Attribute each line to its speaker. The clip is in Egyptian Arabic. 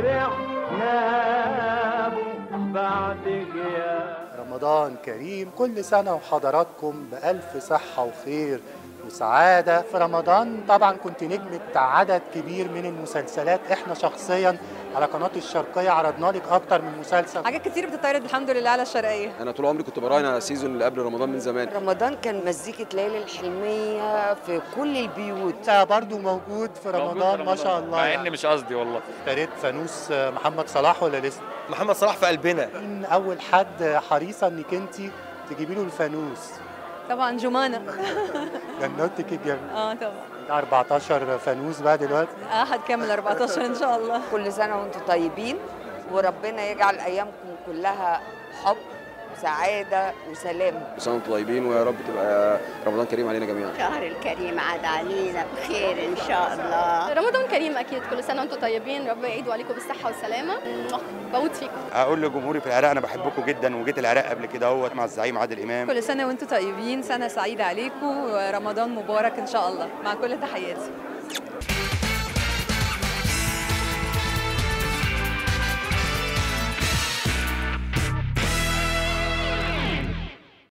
Speaker 1: فرحنا بعد غياب
Speaker 2: رمضان كريم كل سنة وحضراتكم بألف صحة وخير وسعادة في رمضان طبعا كنت نجمة عدد كبير من المسلسلات احنا شخصيا على قناة الشرقية عرضنا لك أكتر من مسلسل
Speaker 3: حاجات كتير بتتعرض الحمد لله على الشرقيه
Speaker 4: انا طول عمري كنت براهن السيزون اللي قبل رمضان من زمان
Speaker 5: رمضان كان مزيكة ليالي الحلمية في كل البيوت
Speaker 2: انت برضو موجود في رمضان ما شاء الله
Speaker 6: مع
Speaker 2: يعني.
Speaker 6: اني مش قصدي والله
Speaker 2: اشتريت فانوس محمد صلاح ولا لسه؟
Speaker 7: محمد صلاح في قلبنا
Speaker 2: مين أول حد حريصة إنك أنت تجيبي له الفانوس؟
Speaker 3: طبعا جمانه
Speaker 2: جنوتك الجميل
Speaker 3: اه طبعا
Speaker 2: 14 فانوس بقى دلوقتي
Speaker 3: اه هتكمل 14 ان شاء الله
Speaker 5: كل سنة وانتم طيبين وربنا يجعل أيامكم كلها حب وسعادة وسلام
Speaker 4: كل سنه وانتم طيبين ويا رب تبقى رمضان كريم علينا جميعا
Speaker 8: الشهر الكريم عاد علينا بخير ان شاء الله
Speaker 9: رمضان كريم اكيد كل سنه وانتم طيبين ربنا يعيدوا عليكم بالصحه والسلامه بموت فيكم
Speaker 7: اقول لجمهوري في العراق انا بحبكم جدا وجيت العراق قبل كده اهوت مع الزعيم عادل امام
Speaker 3: كل سنه وانتم طيبين سنه سعيده عليكم ورمضان مبارك ان شاء الله مع كل تحياتي